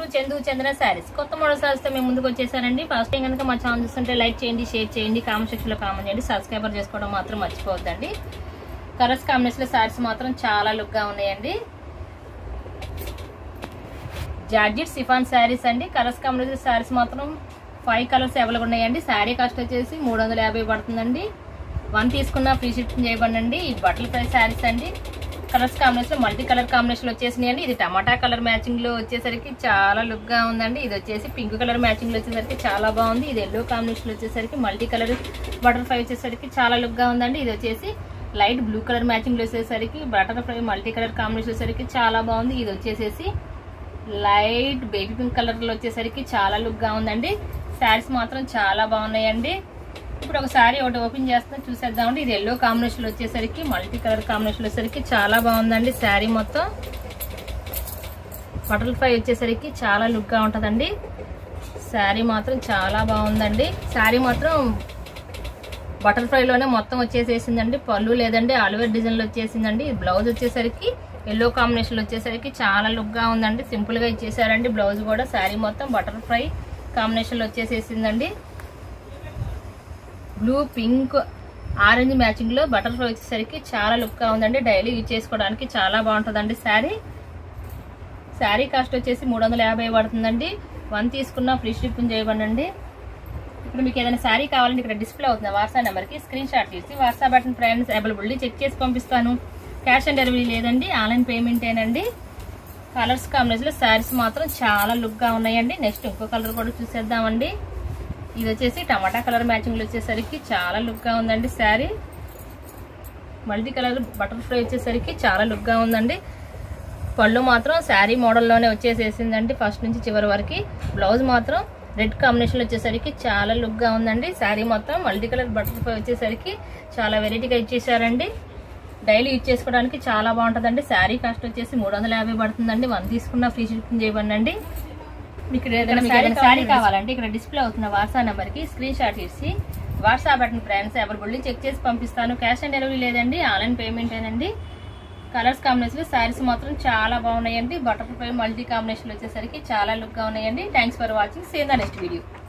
to Chandu చంద్ర శారీస్ కొత్త model saris తో మేము ముందుకు వచ్చేసానండి ఫస్ట్ టైం కనుక మా ఛానల్ చూస్తుంటే లైక్ చేయండి షేర్ చేయండి కామెంట్ సెక్షన్ లో కామెంట్ చేయండి సబ్స్క్రైబర్ చేసుకోవడం మాత్రం మర్చిపోవద్దండి కలర్స్ కాంబినేషన్ శారీస్ మాత్రం చాలా లుక్ గా ఉన్నాయండి జార్జిట్ సిఫాన్ శారీస్ అండి కలర్స్ కాంబినేషన్ శారీస్ మాత్రం ఫైవ్ కలర్స్ అవైలబుల్ ఉన్నాయండి శారీ కాస్ట్ వచ్చేసి మూడు వందల యాభై పడుతుందండి వన్ తీసుకున్న ఫ్రీ షిప్పింగ్ చేయబడండి ఈ బట్టల ప్రైస్ శారీస్ అండి colours combination multi colour combination వచ్చేసినాయండి ఇది టమాటా కలర్ మ్యాచింగ్ లో వచ్చేసరికి చాలా లుక్ గా ఉందండి ఇది వచ్చేసి పింక్ కలర్ మ్యాచింగ్ లో వచ్చేసరికి చాలా బాగుంది ఇది ఎల్లో కాంబినేషన్ లో వచ్చేసరికి మల్టీ కలర్ బటర్ఫ్లై వచ్చేసరికి చాలా లుక్ గా ఉందండి ఇది వచ్చేసి లైట్ బ్లూ కలర్ మ్యాచింగ్ లో వచ్చేసరికి బటర్ఫ్లై మల్టీ కలర్ కాంబినేషన్ వచ్చేసరికి చాలా బాగుంది ఇది వచ్చేసేసి లైట్ బేబీ పింక్ కలర్ లో వచ్చేసరికి చాలా లుక్ గా ఉందండి శారీస్ మాత్రం చాలా బాగున్నాయండి ఇప్పుడు ఒక శారీ ఒకటి ఓపెన్ చేస్తున్నా చూసేద్దామండి ఇది ఎల్లో కాంబినేషన్ వచ్చేసరికి మల్టీ కలర్ కాంబినేషన్ వచ్చేసరికి చాలా బాగుందండి శారీ మొత్తం బటర్ఫ్లై వచ్చేసరికి చాలా లుక్ గా ఉంటదండి శారీ మాత్రం చాలా బాగుందండి శారీ మాత్రం బటర్ఫ్లై లోనే మొత్తం వచ్చేసేసిందండి పళ్ళు లేదండి ఆలివేర్ డిజైన్ లో వచ్చేసిందండి బ్లౌజ్ వచ్చేసరికి ఎల్లో కాంబినేషన్ వచ్చేసరికి చాలా లుక్ గా ఉందండి సింపుల్ గా ఇచ్చేసారండి బ్లౌజ్ కూడా శారీ మొత్తం బటర్ఫ్లై కాంబినేషన్ లో వచ్చేసేసిందండి బ్లూ పింక్ ఆరెంజ్ మ్యాచింగ్ లో బటర్ఫ్లై వచ్చేసరికి చాలా లుక్ గా ఉందండి డైలీ యూజ్ చేసుకోవడానికి చాలా బాగుంటుందండి శారీ శారీ కాస్ట్ వచ్చేసి మూడు వందల యాభై పడుతుందండి వన్ తీసుకున్న ఫ్రీ షిప్పింగ్ చేయబడండి ఇప్పుడు మీకు ఏదైనా శారీ కావాలంటే ఇక్కడ డిస్ప్లే అవుతుంది వాట్సాప్ నెంబర్కి స్క్రీన్ షాట్ తీసి వాట్సాప్ బటన్ ప్రైన్స్ అవైలబుల్ చెక్ చేసి పంపిస్తాను క్యాష్ ఆన్ డెలివరీ లేదండి ఆన్లైన్ పేమెంటేనండి కలర్స్ కాంబినేషన్లో శారీస్ మాత్రం చాలా లుక్గా ఉన్నాయండి నెక్స్ట్ ఇంకో కలర్ కూడా చూసేద్దామండి ఇది వచ్చేసి టమాటా కలర్ మ్యాచింగ్లో వచ్చేసరికి చాలా లుక్గా ఉందండి శారీ మల్టీ కలర్ బటర్ఫ్లై వచ్చేసరికి చాలా లుక్గా ఉందండి పళ్ళు మాత్రం శారీ మోడల్లోనే వచ్చేసేసిందండి ఫస్ట్ నుంచి చివరి వరకు బ్లౌజ్ మాత్రం రెడ్ కాంబినేషన్లో వచ్చేసరికి చాలా లుక్గా ఉందండి శారీ మొత్తం మల్టీ కలర్ బటర్ఫ్లై వచ్చేసరికి చాలా వెరైటీగా ఇచ్చేసారండి డైలీ యూజ్ చేసుకోవడానికి చాలా బాగుంటుందండి శారీ కాస్ట్ వచ్చేసి మూడు వందల యాభై పడుతుందండి వన్ తీసుకున్న ఫ్రీ షిప్పింగ్ చేయబడండి మీకు ఏదైనా శారీ కావాలంటే ఇక్కడ డిస్ప్లే అవుతున్న వాట్సాప్ నెంబర్కి స్క్రీన్ షాట్ ఇచ్చి WhatsApp button friends available check చేసి పంపిస్తాను క్యాష్ ఆన్ డెలివరీ లేదండి ఆన్లైన్ పేమెంట్ ఏనండి కలర్స్ కాంబినేషన్ శారీస్ మాత్రం చాలా బాగున్నాయండి బటర్ఫ్లై మల్టీ కాంబినేషన్ వచ్చేసరికి చాలా లుక్ గా ఉన్నాయండి thanks for watching same the next video